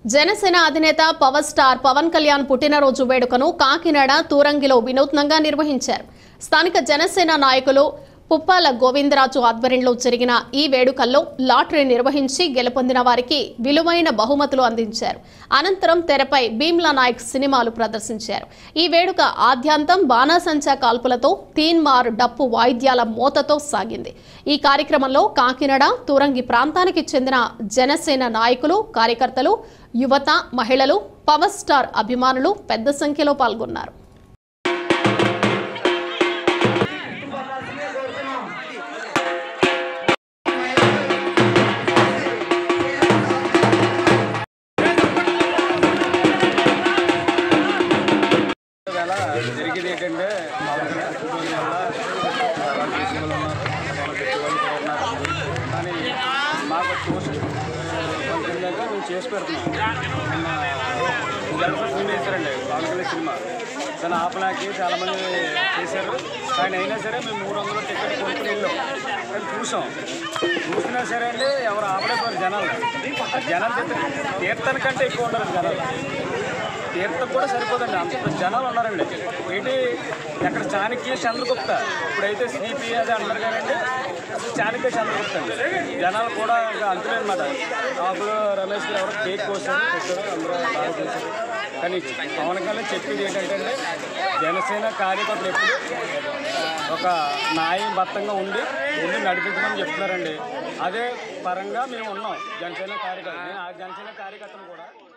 జనసేన అధినేత power star Pawan Kalyan పుట్టినరోజు వేడుకను కాకినాడ తూరంగిలో వినూత్నంగా నిర్వహించారు స్థానిక జనసేన నాయకులు పుప్పాల గోవిందరాజు ఆధ్వర్యంలో జరిగిన ఈ వేడుకల్లో లాటరీ నిర్వహించి గెలుపొందిన వారికి విలువైన బహుమతులు అందించారు అనంతరం తెరపై భీమ్లా నాయక్ సినిమాలు ప్రదర్శించారు ఈ వేడుక ఆద్యాంతం బాణాసంచా కాల్పులతో తీన్మార్ డప్పు వాయిద్యాల మోతతో సాగింది ఈ కార్యక్రమంలో కాకినాడ తూరంగి ప్రాంతానికి చెందిన జనసేన నాయకులు కార్యకర్తలు యువత మహిళలు పవర్ స్టార్ అభిమానులు పెద్ద సంఖ్యలో పాల్గొన్నారు వేళ జరిగేది ఏంటంటే పవన్ కళ్యాణ్ పుట్టినరోజు వల్ల చాలా దేశంలో ఉన్నారు చాలా పెట్టుబడులు కూడా ఉన్నారు కానీ మాకు చూసి కొంత మేము చేసి పెడుతున్నాం జనరల్ ఫిల్మ్ వేశారండి పవన్ కళ్యాణ్ సినిమా దాని ఆపలాకి చాలామంది చేశారు కానీ అయినా సరే మేము మూడు వందల టికెట్ కొనుక్కుని వెళ్ళాం కానీ చూసాం చూసినా సరే అండి ఎవరు ఆపలేకపోయారు జనాలు ఆ జనాలు తీర్థానికంటే ఎక్కువ ఉన్నారు జనాలు తీర్థం కూడా సరిపోదండి అంత జనాలు ఉన్నారండి ఏంటి ఎక్కడ చాణక్య చంద్రగుప్త ఇప్పుడైతే సిపి అది అంటారు కదండి అసలు చాణక్య చంద్రగుప్త అండి జనాలు కూడా ఇంకా అంతులేనమాట అప్పుడు రమేష్ గారు ఎవరు కేక్ కోసారు పెట్టారు అందరూ బాగా చేశారు కానీ పవన్ కళ్యాణ్ చెప్పేది ఏంటంటే జనసేన కార్యకర్తలు ఎప్పుడు ఒక న్యాయబద్ధంగా ఉండి ఉండి నడిపించమని చెప్తున్నారండి అదే పరంగా మేము ఉన్నాం జనసేన కార్యకర్త నేను ఆ జనసేన కార్యకర్తను కూడా